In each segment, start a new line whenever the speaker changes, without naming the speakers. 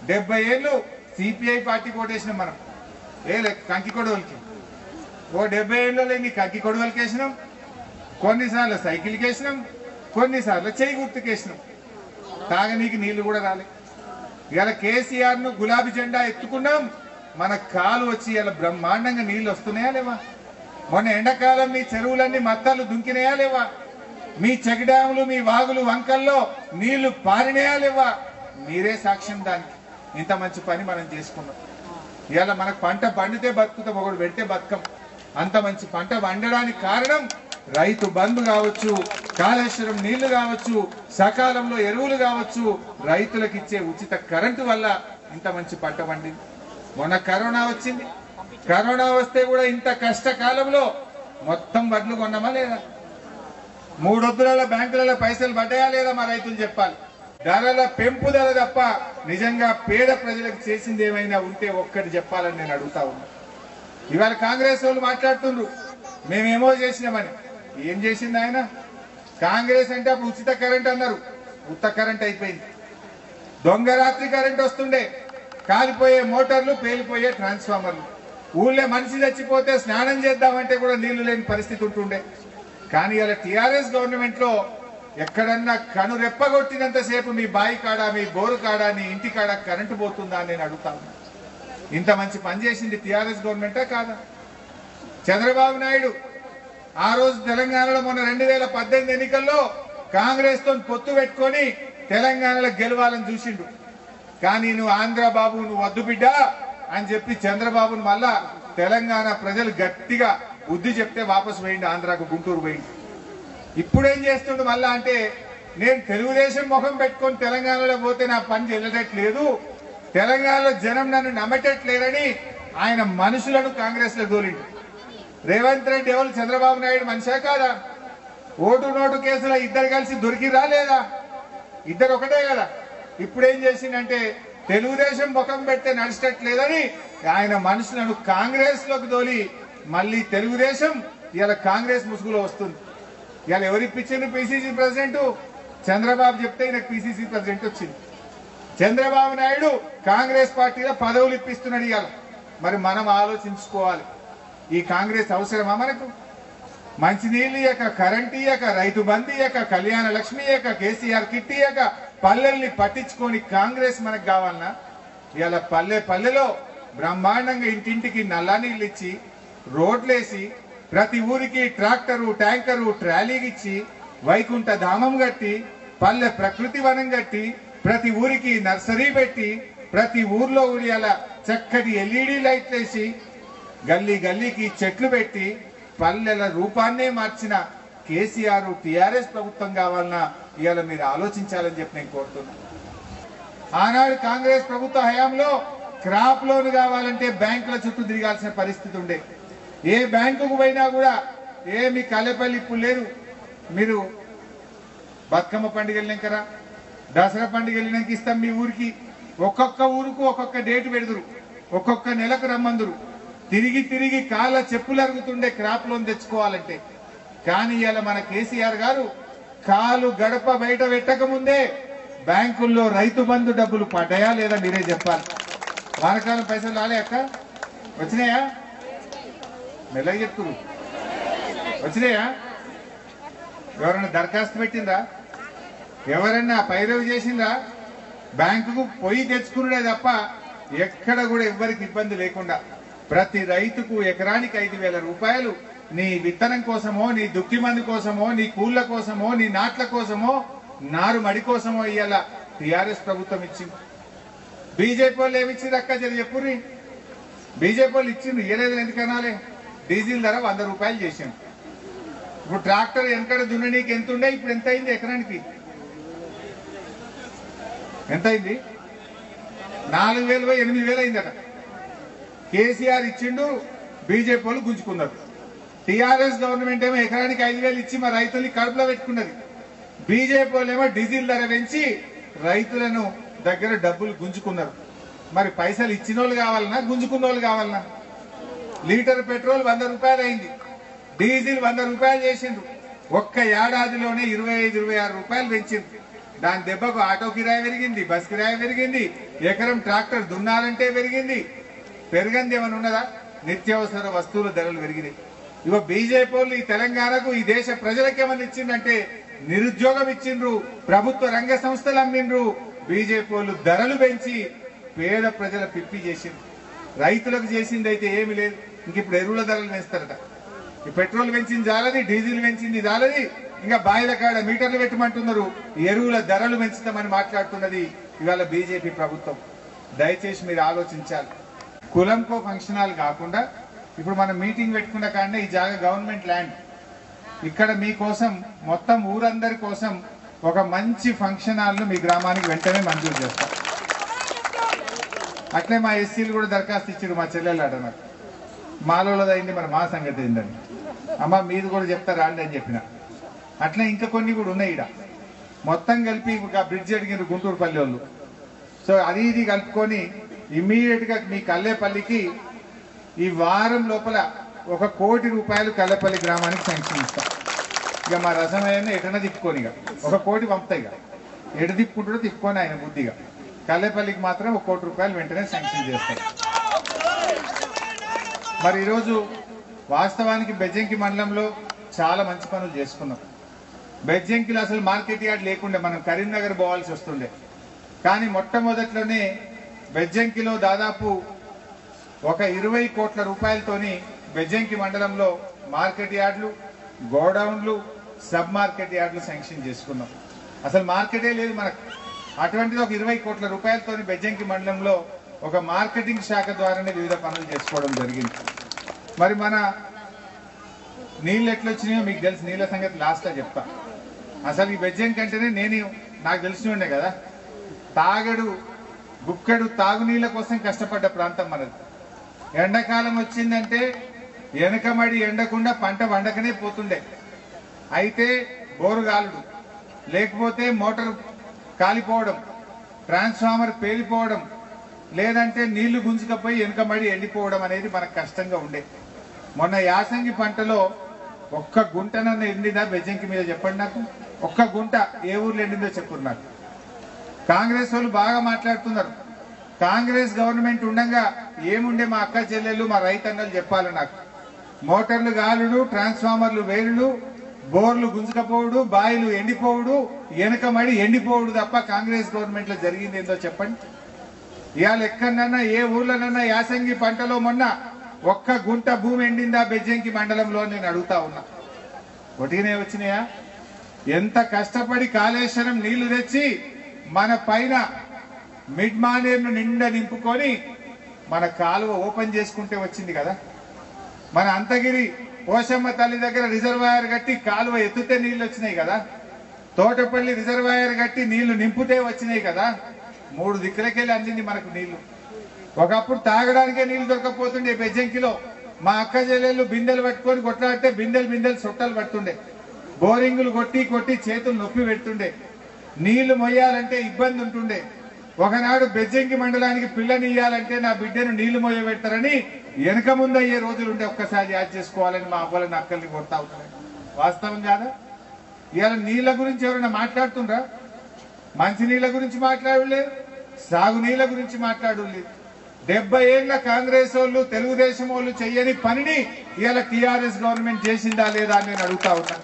డెబ్బై ఏళ్ళు CPI party కోటేసినాం మనం ఏ లే కంకి కొడవలకి ఓ డెబ్బై ఏళ్ళలో ఎన్ని కంకి కొడవలకి వేసినాం కొన్నిసార్లు సైకిల్కి వేసినాం కొన్నిసార్లు చేయి గుర్తుకేసినాం తాగనీకి నీళ్లు కూడా రాలే ఇవాళ కేసీఆర్ ను గులాబీ జెండా ఎత్తుకున్నాం మన కాలు వచ్చి ఇలా బ్రహ్మాండంగా నీళ్లు వస్తున్నాయా లేవా మొన్న ఎండాకాలం మీ చెరువులన్నీ మత్తాలు దుంకినాయా లేవా మీ చెక్ డ్యాములు మీ వాగులు వంకల్లో నీళ్లు పారినాయా లేవా మీరే సాక్ష్యం దానికి ఇంత మంచి పని మనం చేసుకున్నాం ఇవాళ మనకు పంట పండితే బతుకుతాం ఒకడు పెడితే బతుకం అంత మంచి పంట పండడానికి కారణం రైతు బంధు కావచ్చు కాళేశ్వరం నీళ్లు కావచ్చు సకాలంలో ఎరువులు కావచ్చు రైతులకు ఇచ్చే ఉచిత కరెంటు వల్ల ఇంత మంచి పంట పండింది మొన్న కరోనా వచ్చింది కరోనా వస్తే కూడా ఇంత కష్టకాలంలో మొత్తం వడ్లు కొన్నామా లేదా మూడొద్దుల బ్యాంకులలో పైసలు పడ్డాయా లేదా మా రైతులు చెప్పాలి ధరల పెంపుదల తప్ప నిజంగా పేద ప్రజలకు చేసింది ఏమైనా ఉంటే ఒక్కటి చెప్పాలని నేను అడుగుతా ఉన్నా ఇవాళ కాంగ్రెస్ వాళ్ళు మాట్లాడుతుండ్రు మేమేమో చేసినామని ఏం చేసింది ఆయన కాంగ్రెస్ అంటే అప్పుడు ఉచిత కరెంట్ అన్నారు ఉత్త కరెంట్ అయిపోయింది దొంగ రాత్రి కరెంట్ వస్తుండే కాలిపోయే మోటార్లు పేలిపోయే ట్రాన్స్ఫార్మర్లు ఊళ్ళో మనిషి చచ్చిపోతే స్నానం చేద్దామంటే కూడా నీళ్లు లేని పరిస్థితి ఉంటుండే కానీ ఇలా టిఆర్ఎస్ గవర్నమెంట్ లో ఎక్కడన్నా కను రెప్పగొట్టినంతసేపు మీ బాయి కాడ మీ బోరు కాడ నీ ఇంటి కాడ కరెంటు పోతుందా అని నేను అడుగుతాను ఇంత మంచి పని చేసింది టిఆర్ఎస్ గవర్నమెంటా కాదా చంద్రబాబు నాయుడు ఆ రోజు తెలంగాణలో మొన్న రెండు వేల పద్దెనిమిది ఎన్నికల్లో కాంగ్రెస్ తో పొత్తు పెట్టుకొని తెలంగాణలో గెలవాలని చూసిండు కానీ నువ్వు ఆంధ్ర బాబు నువ్వు వద్దు బిడ్డ అని చెప్పి చంద్రబాబును మళ్ళా తెలంగాణ ప్రజలు గట్టిగా బుద్ధి చెప్తే వాపసు పోయిండు ఆంధ్రాకు గుంటూరు పోయిండు ఇప్పుడేం చేస్తుండు మళ్ళా అంటే నేను తెలుగుదేశం ముఖం పెట్టుకొని తెలంగాణలో పోతే నా పని చెల్లటట్లేదు తెలంగాణలో జనం నన్ను నమ్మటట్లేరని ఆయన మనుషులను కాంగ్రెస్ లో దోలిండు రేవంత్ రెడ్డి ఎవరు చంద్రబాబు నాయుడు మనిషా కాదా ఓటు నోటు కేసులో ఇద్దరు కలిసి దొరికిరా లేదా ఇద్దరు ఒకటే కదా ఇప్పుడు ఏం చేసిందంటే తెలుగుదేశం ముఖం పెడితే నడిచట్లేదని ఆయన మనుషులను కాంగ్రెస్ లోకి దోలి మళ్ళీ తెలుగుదేశం ఇలా కాంగ్రెస్ ముసుగులో వస్తుంది ఇవాళ ఎవరు ఇప్పించారు పిసిసి ప్రెసిడెంట్ చంద్రబాబు చెప్తే ఈయనకు పిసిసి ప్రెసిడెంట్ వచ్చింది చంద్రబాబు నాయుడు కాంగ్రెస్ పార్టీలో పదవులు ఇప్పిస్తున్నాడు ఇవాళ మరి మనం ఆలోచించుకోవాలి ఈ కాంగ్రెస్ అవసరమా మనకు మంచినీళ్ళు ఇయ్యక కరెంట్ ఇయ్యక రైతు బంధు ఇయ్యక కళ్యాణ లక్ష్మి ఇయ్యక కేసీఆర్ కిట్ ఇయ్యక పల్లెల్ని పట్టించుకొని కాంగ్రెస్ మనకు కావాలన్నా ఇవాళ పల్లె పల్లెలో బ్రహ్మాండంగా ఇంటింటికి నల్లా నీళ్ళు ఇచ్చి రోడ్లేసి ప్రతి ఊరికి ట్రాక్టరు ట్యాంకరు ట్రాలీకి ఇచ్చి వైకుంఠ ధామం కట్టి పల్లె ప్రకృతి వనం కట్టి ప్రతి ఊరికి నర్సరీ పెట్టి ప్రతి ఊర్లో ఊరియాల చక్కటి ఎల్ఈడి లైట్లు వేసి గల్లీ గల్లీకి చెట్లు పెట్టి పల్లెల రూపాన్నే మార్చిన కేసీఆర్ టిఆర్ఎస్ ప్రభుత్వం కావాలన్నా ఇవాళ మీరు ఆలోచించాలని చెప్పి నేను కోరుతున్నా ఆనాడు కాంగ్రెస్ ప్రభుత్వ హయాంలో క్రాప్ లోన్ కావాలంటే బ్యాంకుల చుట్టూ తిరగాల్సిన పరిస్థితి ఉండే ఏ బ్యాంకుకు పోయినా కూడా ఏ మీ కల్లెపల్లి ఇప్పుడు లేదు మీరు బతుకమ్మ పండుగ వెళ్ళినాకరా దసరా పండుగ వెళ్ళినాక ఇస్తాం మీ ఊరికి ఒక్కొక్క ఊరుకు ఒక్కొక్క డేట్ పెడుదురు ఒక్కొక్క నెలకు రమ్మందురు తిరిగి తిరిగి కాళ్ళ చెప్పులు అరుగుతుండే క్రాప్ లోన్ తెచ్చుకోవాలంటే కానీ ఇవాళ మన కేసీఆర్ గారు కాలు గడప బయట పెట్టక ముందే బ్యాంకుల్లో రైతు బంధు డబ్బులు పడ్డాయా లేదా మీరే చెప్పాలి వానకాలం పైసలు రాలే అక్క వచ్చినాయా మెల్లగా చెప్తున్నారు వచ్చినాయా ఎవరైనా దరఖాస్తు పెట్టిందా ఎవరన్నా పైరవి చేసిందా బ్యాంకుకు పోయి తెచ్చుకున్నాడే తప్ప ఎక్కడ కూడా ఎవ్వరికి ఇబ్బంది లేకుండా ప్రతి రైతుకు ఎకరానికి ఐదు వేల రూపాయలు నీ విత్తనం కోసమో నీ దుక్కి మంది కోసమో నీ కూళ్ళ కోసమో నీ నాట్ల కోసమో నారు మడి కోసమో ఇవాళ టిఆర్ఎస్ ప్రభుత్వం ఇచ్చింది బీజేపీ వాళ్ళు ఏమి ఇచ్చింది అక్క జర చెప్పుర్రి బీజేపీ వాళ్ళు ఇచ్చింది ఇయ్యలేదు ఎందుకనాలే డీజిల్ ధర వంద రూపాయలు చేసింది ఇప్పుడు ట్రాక్టర్ వెనకడ దున్ననీకి ఎంత ఉండే ఇప్పుడు ఎంత అయింది ఎకరానికి ఎంత అయింది నాలుగు వేలు పోయి ఎనిమిది వేలు అయిందట కేసీఆర్ ఇచ్చిండు బీజేపీ వాళ్ళు గుంజుకున్నారు టీఆర్ఎస్ గవర్నమెంట్ ఏమో ఎకరానికి ఐదు వేలు ఇచ్చి మా రైతుల్ని కడుపులో పెట్టుకున్నది బీజేపీ వాళ్ళు ఏమో డీజిల్ ధర పెంచి రైతులను దగ్గర డబ్బులు గుంజుకున్నారు మరి పైసలు ఇచ్చిన వాళ్ళు కావాలన్నా గుంజుకున్న వాళ్ళు కావాలన్నా లీటర్ పెట్రోల్ వంద రూపాయలు అయింది డీజిల్ వంద రూపాయలు చేసిండ్రు ఒక్క ఏడాదిలోనే ఇరవై ఐదు ఇరవై ఆరు రూపాయలు పెంచిండ్రు దాని దెబ్బకు ఆటో కిరాయి పెరిగింది బస్ కిరాయి పెరిగింది ఎకరం ట్రాక్టర్ దున్నాలంటే పెరిగింది పెరగంది ఏమైనా ఉన్నదా నిత్యావసర వస్తువుల ధరలు పెరిగినాయి ఇగో బీజేపీ వాళ్ళు ఈ తెలంగాణకు ఈ దేశ ప్రజలకు ఏమన్నా ఇచ్చిందంటే నిరుద్యోగం ఇచ్చిండ్రు ప్రభుత్వ రంగ సంస్థలు అమ్మిండ్రు బీజేపీ వాళ్ళు ధరలు పెంచి పేద ప్రజల పిప్పి చేసిండ్రు రైతులకు చేసింది అయితే ఏమి లేదు ఇంక ఇప్పుడు ఎరువుల ధరలు పెంచుతారట ఈ పెట్రోల్ పెంచింది చాలది డీజిల్ పెంచింది చాలది ఇంకా బాయిల కాడ మీటర్లు పెట్టమంటున్నారు ఈ ఎరువుల ధరలు పెంచుతామని మాట్లాడుతున్నది ఇవాళ బీజేపీ ప్రభుత్వం దయచేసి మీరు ఆలోచించాలి కులంకో ఫంక్షన్ హాల్ కాకుండా ఇప్పుడు మనం మీటింగ్ పెట్టుకున్న కాడనే ఈ జాగా గవర్నమెంట్ ల్యాండ్ ఇక్కడ మీకోసం మొత్తం ఊరందరి కోసం ఒక మంచి ఫంక్షన్ హాల్ ను మీ గ్రామానికి వెంటనే మంజూరు చేస్తాం అట్లే మా ఎస్సీలు కూడా దరఖాస్తు ఇచ్చారు మా చెల్లెళ్ళాడ నాకు మాలోళ్ళది అయింది మరి మా సంగతి ఏందని అమ్మ మీది కూడా చెప్తారా అండి అని చెప్పిన అట్లా ఇంకా కొన్ని కూడా ఉన్నాయి ఈడ మొత్తం కలిపి ఒక బ్రిడ్జ్ అడిగిన గుంటూరు పల్లె వాళ్ళు సో అది ఇది కలుపుకొని ఇమ్మీడియట్ గా మీ కల్లేపల్లికి ఈ వారం లోపల ఒక కోటి రూపాయలు కల్లేపల్లి గ్రామానికి శాంక్షన్ ఇస్తాం ఇక మా రసమయ్యన్న ఎటన్నా తిప్పుకొని ఇక ఒక కోటి పంపుతాయి ఇక ఎటు తిప్పుకుంటాడో తిప్పుకొని ఆయన బుద్ధిగా కల్లేపల్లికి మాత్రం ఒక కోటి రూపాయలు వెంటనే శాంక్షన్ చేస్తాం మరి ఈరోజు వాస్తవానికి బెజ్జంకి మండలంలో చాలా మంచి పనులు చేసుకున్నాం బెజ్జంకిలో అసలు మార్కెట్ యార్డ్ లేకుండే మనం కరీంనగర్ పోవాల్సి వస్తుండే కానీ మొట్టమొదట్లోనే బెజ్జంకిలో దాదాపు ఒక ఇరవై కోట్ల రూపాయలతోని బెజ్జంకి మండలంలో మార్కెట్ యార్డులు గోడౌన్లు సబ్ మార్కెట్ యార్డులు శాంక్షన్ చేసుకున్నాం అసలు మార్కెటే లేదు మనకు అటువంటిది ఒక ఇరవై కోట్ల రూపాయలతోని బెజ్జంకి మండలంలో ఒక మార్కెటింగ్ శాఖ ద్వారానే వివిధ పనులు చేసుకోవడం జరిగింది మరి మన నీళ్ళు ఎట్లా వచ్చినాయో మీకు తెలుసు నీళ్ళ సంగతి లాస్ట్ చెప్తా అసలు ఈ బెజ్జంకి అంటేనే నేను నాకు తెలిసి ఉండే కదా తాగడు గుక్కడు తాగునీళ్ళ కోసం కష్టపడ్డ ప్రాంతం మనది ఎండాకాలం వచ్చిందంటే వెనకమడి ఎండకుండా పంట వండకనే పోతుండే అయితే బోరుగాలుడు లేకపోతే మోటార్ కాలిపోవడం ట్రాన్స్ఫార్మర్ పేలిపోవడం లేదంటే నీళ్లు గుంజుకపోయి వెనుకబడి ఎండిపోవడం అనేది మనకు కష్టంగా ఉండే మొన్న యాసంగి పంటలో ఒక్క గుంటనన్న ఎండిందా బెజ్జంకి మీద చెప్పండి నాకు ఒక్క గుంట ఏ ఊర్లో ఎండిందో చెప్పు నాకు కాంగ్రెస్ వాళ్ళు బాగా మాట్లాడుతున్నారు కాంగ్రెస్ గవర్నమెంట్ ఉండగా ఏముండే మా అక్క చెల్లెళ్ళు మా రైతన్నలు చెప్పాలి నాకు మోటార్లు గాలుడు ట్రాన్స్ఫార్మర్లు వేలుడు బోర్లు గుంజుకపోవుడు బాయిలు ఎండిపోవుడు వెనకమడి ఎండిపోవుడు తప్ప కాంగ్రెస్ గవర్నమెంట్ లో జరిగింది ఏందో చెప్పండి ఇవాళ ఎక్కడన్నా ఏ ఊర్లోనన్నా యాసంగి పంటలో మొన్న ఒక్క గుంట భూమి ఎండిందా బెజ్జంకి మండలంలో అని నేను అడుగుతా ఉన్నా ఒకటినే వచ్చినాయా ఎంత కష్టపడి కాళేశ్వరం నీళ్లు తెచ్చి మన పైన మిడ్ మానేర్ను నిండా నింపుకొని మన కాలువ ఓపెన్ చేసుకుంటే వచ్చింది కదా మన అంతగిరి పోషమ్మ తల్లి దగ్గర రిజర్వాయర్ కట్టి కాలువ ఎత్తుతే నీళ్లు వచ్చినాయి కదా తోటపల్లి రిజర్వాయర్ కట్టి నీళ్లు నింపుతే వచ్చినాయి కదా మూడు దిక్కులకెళ్ళి అందింది మనకు నీళ్లు ఒకప్పుడు తాగడానికే నీళ్లు దొరకపోతుండే బెజ్జంకిలో మా అక్క చెల్లెళ్ళు బిందెలు పట్టుకొని కొట్లాడితే బిందెలు బిందెలు చుట్టాలు పడుతుండే బోరింగులు కొట్టి కొట్టి చేతులు నొప్పి పెడుతుండే నీళ్లు మొయ్యాలంటే ఇబ్బంది ఉంటుండే ఒకనాడు బెజ్జంకి మండలానికి పిల్లని ఇయ్యాలంటే నా బిడ్డను నీళ్లు మొయ్య పెడతారని వెనక ముందు అయ్యే రోజులు ఉంటే ఒక్కసారి యాద్ చేసుకోవాలని మా అవ్వలని అక్కల్ని కొడతా ఉంటారు వాస్తవం కాదా ఇవాళ నీళ్ల గురించి ఎవరైనా మాట్లాడుతుండ్రా మంచి నీళ్ల గురించి మాట్లాడలేదు సాగునీళ్ల గురించి మాట్లాడలేదు డెబ్బై ఏళ్ల కాంగ్రెస్ వాళ్ళు తెలుగుదేశం వాళ్ళు చెయ్యని పనిని ఇవాళ టిఆర్ఎస్ గవర్నమెంట్ చేసిందా లేదా అని నేను అడుగుతా ఉన్నా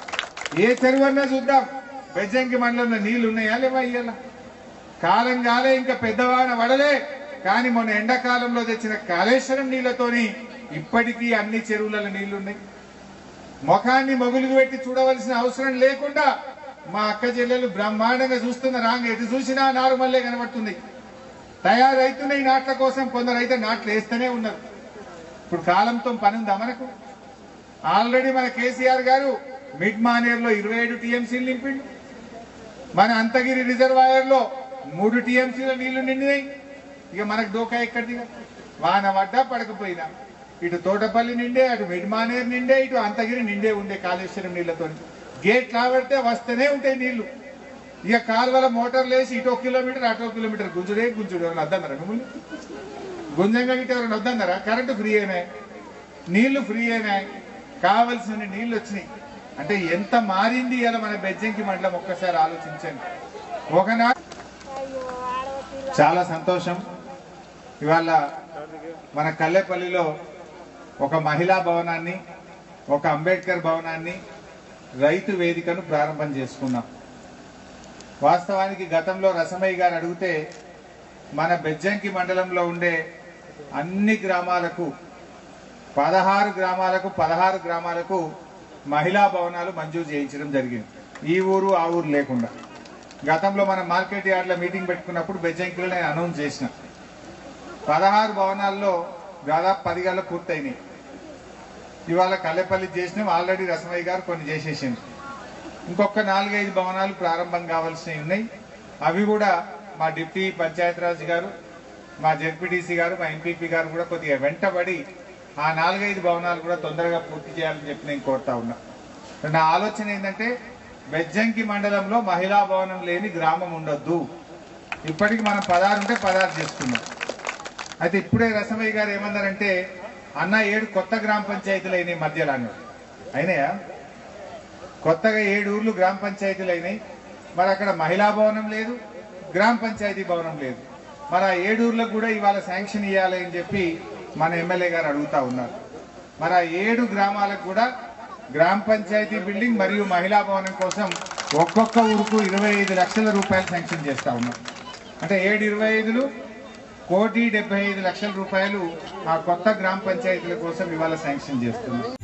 ఏ చెరువన్నా చూద్దాం బెజ్జంకి మండలంలో నీళ్లు ఉన్నాయా లేవా ఇవాళ కాలం కాలే ఇంకా పెద్దవాన వడలే కానీ మొన్న ఎండాకాలంలో తెచ్చిన కాళేశ్వరం నీళ్లతోని ఇప్పటికీ అన్ని చెరువులలో నీళ్లున్నాయి ముఖాన్ని మొగులుగు పెట్టి చూడవలసిన అవసరం లేకుండా మా అక్క చెల్లెలు బ్రహ్మాండంగా చూస్తున్న రాంగ ఎటు చూసినా నారుమల్లే కనబడుతుంది తయారైతున్నాయి నాట్ల కోసం కొందరు అయితే నాట్లు వేస్తూనే ఉన్నారు ఇప్పుడు కాలంతో పని ఉందా మనకు ఆల్రెడీ మన కేసీఆర్ గారు మిడ్ మానేర్ లో ఇరవై ఏడు టీఎంసీలు నింపిండు మన అంతగిరి రిజర్వాయర్ లో మూడు టీఎంసీల నీళ్లు నిండినాయి ఇక మనకు డోకా ఎక్కడిది ఇక? వాన పడ్డా పడకపోయినా ఇటు తోటపల్లి నిండే అటు మిడ్మానేర్ నిండే ఇటు అంతగిరి నిండే ఉండే కాళేశ్వరం నీళ్లతో గేట్ లాబడితే వస్తూనే ఉంటాయి నీళ్లు ఇక కాలువల మోటార్లు వేసి ఇటో కిలోమీటర్ అటో కిలోమీటర్ గుంజుడే గుంజుడు ఎవరైనా వద్దన్నారా మిమ్మల్ని గుంజంగా గిట్ట ఎవరైనా వద్దన్నారా కరెంటు ఫ్రీ అయినాయి నీళ్లు ఫ్రీ అయినాయి కావలసిన నీళ్లు వచ్చినాయి అంటే ఎంత మారింది ఇలా మన బెజ్జంకి మండలం ఒక్కసారి ఆలోచించండి ఒకనా చాలా సంతోషం ఇవాళ మన కల్లెపల్లిలో ఒక మహిళా భవనాన్ని ఒక అంబేద్కర్ భవనాన్ని రైతు వేదికను ప్రారంభం చేసుకున్నాం వాస్తవానికి గతంలో రసమయ్య గారు అడిగితే మన బెజ్జంకి మండలంలో ఉండే అన్ని గ్రామాలకు పదహారు గ్రామాలకు పదహారు గ్రామాలకు మహిళా భవనాలు మంజూరు చేయించడం జరిగింది ఈ ఊరు ఆ ఊరు లేకుండా గతంలో మనం మార్కెట్ యార్డ్లో మీటింగ్ పెట్టుకున్నప్పుడు బెజ్జంకిలో నేను అనౌన్స్ చేసిన పదహారు భవనాల్లో దాదాపు పది గంటలు పూర్తయినాయి ఇవాళ కల్లెపల్లి చేసినాం ఆల్రెడీ రసమయ్య గారు కొన్ని చేసేసింది ఇంకొక నాలుగైదు భవనాలు ప్రారంభం కావాల్సినవి ఉన్నాయి అవి కూడా మా డిప్టీ పంచాయతీరాజ్ గారు మా జెడ్పీటీసీ గారు మా ఎంపీపీ గారు కూడా కొద్దిగా వెంటబడి ఆ నాలుగైదు భవనాలు కూడా తొందరగా పూర్తి చేయాలని చెప్పి నేను కోరుతా ఉన్నా నా ఆలోచన ఏంటంటే బెజ్జంకి మండలంలో మహిళా భవనం లేని గ్రామం ఉండొద్దు ఇప్పటికి మనం పదహారు ఉంటే పదహారు చేసుకున్నాం అయితే ఇప్పుడే రసమయ్య గారు ఏమన్నారంటే అన్న ఏడు కొత్త గ్రామ పంచాయతీలు అయినాయి మధ్యలో అన్నాడు అయినాయా కొత్తగా ఏడు ఊర్లు గ్రామ పంచాయతీలు అయినాయి మరి అక్కడ మహిళా భవనం లేదు గ్రామ పంచాయతీ భవనం లేదు మరి ఆ ఏడు ఊర్లకు కూడా ఇవాళ శాంక్షన్ ఇవ్వాలి అని చెప్పి మన ఎమ్మెల్యే గారు అడుగుతా ఉన్నారు మరి ఆ ఏడు గ్రామాలకు కూడా గ్రామ పంచాయతీ బిల్డింగ్ మరియు మహిళా భవనం కోసం ఒక్కొక్క ఊరుకు ఇరవై ఐదు లక్షల రూపాయలు శాంక్షన్ చేస్తా ఉన్నాం అంటే ఏడు ఇరవై ఐదులు కోటి డెబ్బై ఐదు లక్షల రూపాయలు ఆ కొత్త గ్రామ పంచాయతీల కోసం ఇవాళ శాంక్షన్ చేస్తున్నాం